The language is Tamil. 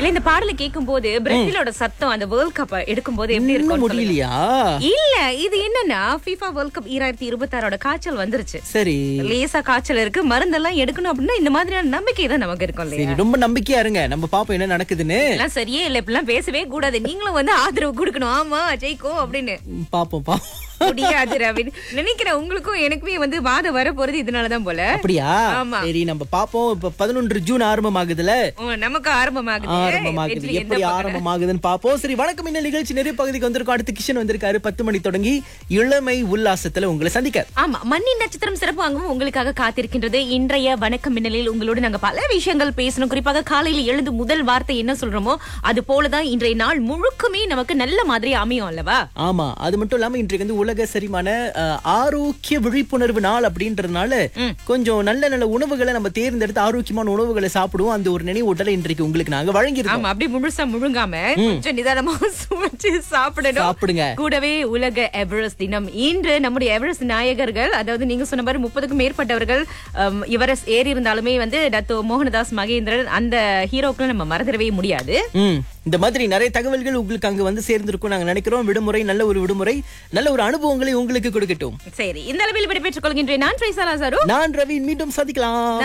இல்ல இந்த பாடலை கேட்கும் போது பிரேசிலோட சத்தம் அந்த வேர்ல்ட் கப் எடுக்கும் போது எப்படி இன்னும் இருக்கும் முடியலையா இல்ல இது என்னன்னா FIFA வேர்ல்ட் கப் ஈராயிரத்தி இருபத்தி ஆறோட காய்ச்சல் வந்துருச்சு சரி லேசா காய்ச்சல் இருக்கு மருந்தெல்லாம் எடுக்கணும் அப்படின்னா இந்த மாதிரியான நம்பிக்கை தான் நமக்கு இருக்கும் இல்லையா சரி ரொம்ப நம்பிக்கையா இருங்க நம்ம பாப்போம் என்ன நடக்குதுன்னு எல்லாம் சரியே இல்ல இப்பெல்லாம் பேசவே கூடாது நீங்களும் வந்து ஆதரவு கொடுக்கணும் ஆமா ஜெயிக்கும் அப்படின்னு ம், பாப்போம் பாப்போம் முடியாது ரவின் நினைக்கிறேன் உங்களுக்கும் எனக்குமே வந்து வாதம் வர போறது இதனாலதான் போல அப்படியா ஆமா. சரி நம்ம பாப்போம் இப்ப பதினொன்று ஜூன் ஆரம்பமாகுதுல ஓ, நமக்கு ஆரம்பமாகுது ஆரம்பமாகுது வெற்றி எந்த எப்படி பக்கம்? ஆரம்பமாகுதுன்னு பாப்போம் சரி வணக்கம் இந்த நிகழ்ச்சி நிறைய பகுதிக்கு வந்திருக்கோம் அடுத்து கிஷன் வந்திருக்காரு பத்து மணி தொடங்கி இளமை உல்லாசத்துல உங்களை சந்திக்க ஆமா மண்ணின் நட்சத்திரம் சிறப்பாகவும் உங்களுக்காக காத்திருக்கின்றது இன்றைய வணக்கம் மின்னலில் உங்களோடு நாங்க பல விஷயங்கள் பேசணும் குறிப்பாக காலையில் எழுந்து முதல் வார்த்தை என்ன சொல்றோமோ அது போலதான் இன்றைய நாள் முழுக்குமே நமக்கு நல்ல மாதிரி அமையும் அல்லவா ஆமா அது மட்டும் இல்லாம இன்றைக்கு வந்து உலக செரிமான அஹ், ஆரோக்கிய விழிப்புணர்வு நாள் அப்படின்றதுனால கொஞ்சம் நல்ல நல்ல உணவுகளை நம்ம தேர்ந்தெடுத்து ஆரோக்கியமான உணவுகளை சாப்பிடுவோம் அந்த ஒரு நினைவூட்டலை இன்றைக்கு உங்களுக்கு நாங்க வழங்கியிருக்கோம் ஆமா அப்படி முழுசா முழுங்காம கொஞ்சம் நிதானமா சுவைச்சு சாப்பிடணும் சாப்பிடுங்க கூடவே உலக எவரெஸ்ட் தினம் இன்று நம்முடைய எவரெஸ்ட் நாயகர்கள் அதாவது நீங்க சொன்ன மாதிரி முப்பதுக்கும் மேற்பட்டவர்கள் அம், எவரெஸ்ட் ஏறி இருந்தாலுமே வந்து டத்தோ மோகனதாஸ் மகேந்திரன் அந்த ஹீரோக்களை நம்ம மறந்துடவே முடியாது ம் இந்த மாதிரி நிறைய தகவல்கள் உங்களுக்கு அங்க வந்து சேர்ந்திருக்கும் நாங்க நினைக்கிறோம் விடுமுறை நல்ல ஒரு விடுமுறை நல்ல ஒரு அனுபவங்களை உங்களுக்கு கொடுக்கட்டும் சரி இந்த அளவில் விடைபெற்றுக் கொள்கின்றேன் நான் ட்ரைசாலா சாரு நான் ரவி மீண்டும் சந்திக்கலாம்